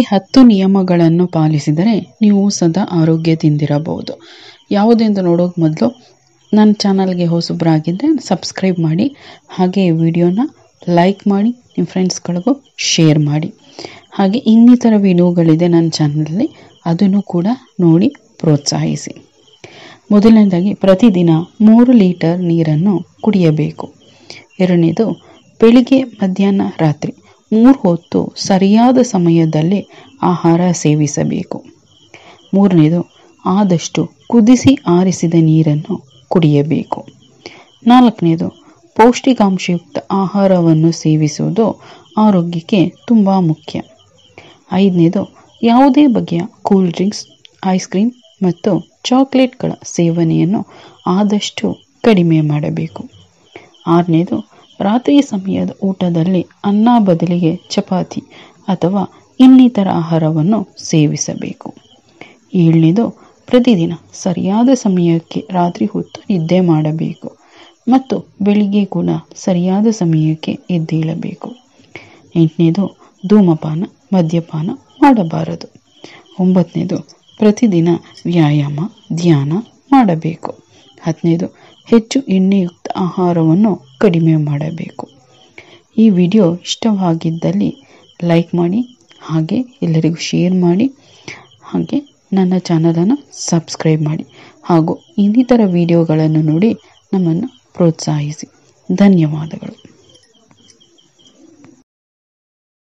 ಹತ್ತು ನಿಯಮಗಳನ್ನು ಪಾಲಿಸಿದರೆ ನೀವು ಸದಾ ಆರೋಗ್ಯದಿಂದಿರಬಹುದು ಯಾವುದೆಂದು ನೋಡೋಕೆ ಮೊದಲು ನನ್ನ ಚಾನಲ್ಗೆ ಹೊಸಬ್ರಾಗಿದ್ದರೆ ಸಬ್ಸ್ಕ್ರೈಬ್ ಮಾಡಿ ಹಾಗೆ ಈ ವಿಡಿಯೋನ ಲೈಕ್ ಮಾಡಿ ನಿಮ್ಮ ಫ್ರೆಂಡ್ಸ್ಗಳಿಗೂ ಶೇರ್ ಮಾಡಿ ಹಾಗೆ ಇನ್ನಿತರ ವಿಡಿಯೋಗಳಿದೆ ನನ್ನ ಚಾನಲಲ್ಲಿ ಅದನ್ನು ಕೂಡ ನೋಡಿ ಪ್ರೋತ್ಸಾಹಿಸಿ ಮೊದಲನೇದಾಗಿ ಪ್ರತಿದಿನ ಮೂರು ಲೀಟರ್ ನೀರನ್ನು ಕುಡಿಯಬೇಕು ಎರಡನೇದು ಬೆಳಿಗ್ಗೆ ಮಧ್ಯಾಹ್ನ ರಾತ್ರಿ ಮೂರು ಹೊತ್ತು ಸರಿಯಾದ ಸಮಯದಲ್ಲಿ ಆಹಾರ ಸೇವಿಸಬೇಕು ಮೂರನೇದು ಆದಷ್ಟು ಕುದಿಸಿ ಆರಿಸಿದ ನೀರನ್ನು ಕುಡಿಯಬೇಕು ನಾಲ್ಕನೇದು ಪೌಷ್ಟಿಕಾಂಶಯುಕ್ತ ಆಹಾರವನ್ನು ಸೇವಿಸುವುದು ಆರೋಗ್ಯಕ್ಕೆ ತುಂಬ ಮುಖ್ಯ ಐದನೇದು ಯಾವುದೇ ಬಗೆಯ ಕೂಲ್ ಡ್ರಿಂಕ್ಸ್ ಐಸ್ ಕ್ರೀಮ್ ಮತ್ತು ಚಾಕ್ಲೇಟ್ಗಳ ಸೇವನೆಯನ್ನು ಆದಷ್ಟು ಕಡಿಮೆ ಮಾಡಬೇಕು ಆರನೇದು ರಾತ್ರಿ ಸಮಯದ ಊಟದಲ್ಲಿ ಅನ್ನ ಬದಲಿಗೆ ಚಪಾತಿ ಅಥವಾ ಇನ್ನಿತರ ಆಹಾರವನ್ನು ಸೇವಿಸಬೇಕು ಏಳನೇದು ಪ್ರತಿದಿನ ಸರಿಯಾದ ಸಮಯಕ್ಕೆ ರಾತ್ರಿ ಹೊತ್ತು ನಿದ್ದೆ ಮಾಡಬೇಕು ಮತ್ತು ಬೆಳಿಗ್ಗೆ ಕೂಡ ಸರಿಯಾದ ಸಮಯಕ್ಕೆ ಎದ್ದೇಳಬೇಕು ಎಂಟನೇದು ಧೂಮಪಾನ ಮದ್ಯಪಾನ ಮಾಡಬಾರದು ಒಂಬತ್ತನೇದು ಪ್ರತಿದಿನ ವ್ಯಾಯಾಮ ಧ್ಯಾನ ಮಾಡಬೇಕು ಹತ್ತನೇದು ಹೆಚ್ಚು ಎಣ್ಣೆಯುಕ್ತ ಆಹಾರವನ್ನು ಕಡಿಮೆ ಮಾಡಬೇಕು ಈ ವಿಡಿಯೋ ಇಷ್ಟವಾಗಿದ್ದಲ್ಲಿ ಲೈಕ್ ಮಾಡಿ ಹಾಗೆ ಎಲ್ಲರಿಗೂ ಶೇರ್ ಮಾಡಿ ಹಾಗೆ ನನ್ನ ಚಾನಲನ್ನು ಸಬ್ಸ್ಕ್ರೈಬ್ ಮಾಡಿ ಹಾಗೂ ಇನ್ನಿತರ ವಿಡಿಯೋಗಳನ್ನು ನೋಡಿ ನಮ್ಮನ್ನು ಪ್ರೋತ್ಸಾಹಿಸಿ ಧನ್ಯವಾದಗಳು